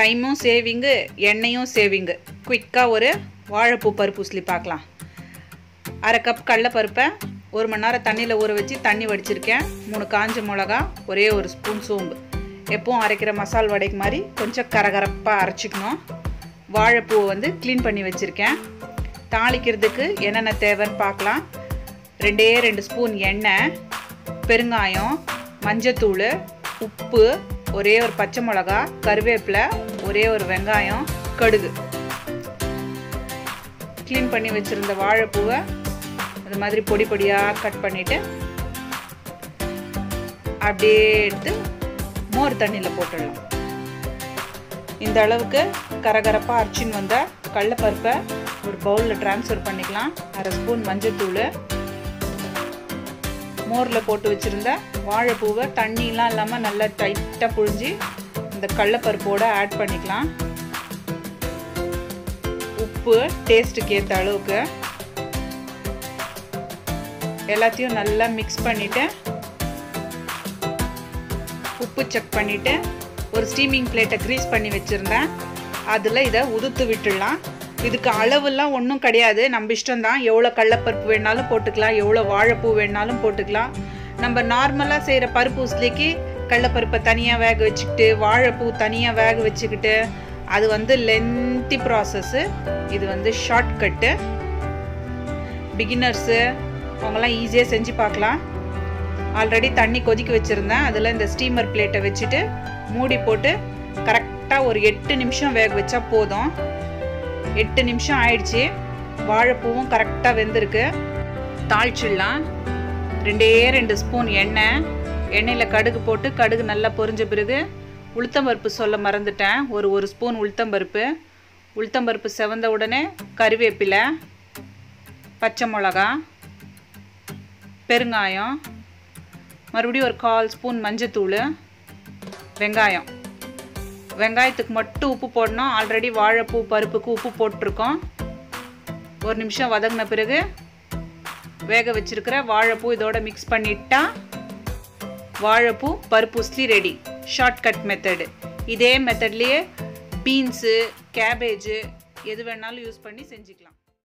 டைமும் சேவிங்கு எண்ணெயும் சேவிங்கு குயிக்காக ஒரு வாழைப்பூ பருப்பு உசிலி பார்க்கலாம் அரை கப் கடலப்பருப்பை ஒரு மணி நேரம் தண்ணியில் ஊற வச்சு தண்ணி வடிச்சிருக்கேன் மூணு காஞ்ச மிளகா ஒரே ஒரு ஸ்பூன் சோம்பு எப்பவும் அரைக்கிற மசால் வடைக்கு மாதிரி கொஞ்சம் கரகரப்பாக அரைச்சிக்கணும் வாழைப்பூவை வந்து க்ளீன் பண்ணி வச்சுருக்கேன் தாளிக்கிறதுக்கு என்னென்ன தேவைன்னு பார்க்கலாம் ரெண்டே ரெண்டு ஸ்பூன் எண்ணெய் பெருங்காயம் மஞ்சத்தூள் உப்பு ஒரே ஒரு பச்சை மிளகா கருவேப்பிலை ஒரே ஒரு வெங்காயம் கடுகு க்ளீன் பண்ணி வச்சுருந்த வாழைப்பூவை அது மாதிரி பொடி பொடியாக கட் பண்ணிவிட்டு அப்படியே எடுத்து மோர் தண்ணியில் போட்டுடலாம் இந்த அளவுக்கு கரகரப்பாக அரைச்சின்னு வந்தால் கடலப்பருப்பை ஒரு பவுலில் ட்ரான்ஸ்ஃபர் பண்ணிக்கலாம் அரை ஸ்பூன் மஞ்சத்தூள் மோரில் போட்டு வச்சுருந்த வாழைப்பூவை தண்ணிலாம் இல்லாமல் நல்லா டைட்டாக புழிஞ்சு இந்த கடலப்பருப்போடு ஆட் பண்ணிக்கலாம் உப்பு டேஸ்ட்டுக்கு ஏற்ற அளவுக்கு எல்லாத்தையும் நல்லா மிக்ஸ் பண்ணிவிட்டு உப்பு செக் பண்ணிவிட்டு ஒரு ஸ்டீமிங் பிளேட்டை க்ரீஸ் பண்ணி வச்சுருந்தேன் அதில் இதை உதுத்து விட்டுடலாம் இதுக்கு அளவுலாம் ஒன்றும் கிடையாது நம்ம இஷ்டம்தான் எவ்வளோ கடலப்பருப்பு வேணாலும் போட்டுக்கலாம் எவ்வளோ வாழைப்பூ வேணாலும் போட்டுக்கலாம் நம்ம நார்மலாக செய்கிற பருப்பு உசிலிக்கு கடலப்பருப்பை தனியாக வேக வச்சுக்கிட்டு வாழைப்பூ தனியாக வேக வச்சுக்கிட்டு அது வந்து லென்த்தி ப்ராசஸ்ஸு இது வந்து ஷார்ட்கட்டு பிகினர்ஸு அவங்களாம் ஈஸியாக செஞ்சு பார்க்கலாம் ஆல்ரெடி தண்ணி கொதிக்க வச்சுருந்தேன் அதில் இந்த ஸ்டீமர் பிளேட்டை வச்சுட்டு மூடி போட்டு கரெக்டாக ஒரு எட்டு நிமிஷம் வேக வச்சா போதும் எட்டு நிமிஷம் ஆயிடுச்சு வாழைப்பூவும் கரெக்டாக வெந்திருக்கு தாளிச்சிடலாம் ரெண்டே ரெண்டு ஸ்பூன் எண்ணெய் எண்ணெயில் கடுகு போட்டு கடுகு நல்லா பொரிஞ்ச பிறகு உளுத்தம்பருப்பு சொல்ல மறந்துட்டேன் ஒரு ஒரு ஸ்பூன் உளுத்தம்பருப்பு உளுத்தம்பருப்பு செவந்த உடனே கறிவேப்பிலை பச்சை மிளகா பெருங்காயம் மறுபடியும் ஒரு கால் ஸ்பூன் மஞ்சத்தூள் வெங்காயம் வெங்காயத்துக்கு மட்டும் உப்பு போடணும் ஆல்ரெடி வாழைப்பூ பருப்புக்கு உப்பு போட்டிருக்கோம் ஒரு நிமிஷம் வதங்கின பிறகு வேக வச்சிருக்கிற வாழைப்பூ இதோட மிக்ஸ் பண்ணிட்டா வாழைப்பூ பருப்பு உஸ்லி ரெடி ஷார்ட்கட் மெத்தடு இதே மெத்தட்லேயே பீன்ஸு கேபேஜு எது வேணாலும் யூஸ் பண்ணி செஞ்சுக்கலாம்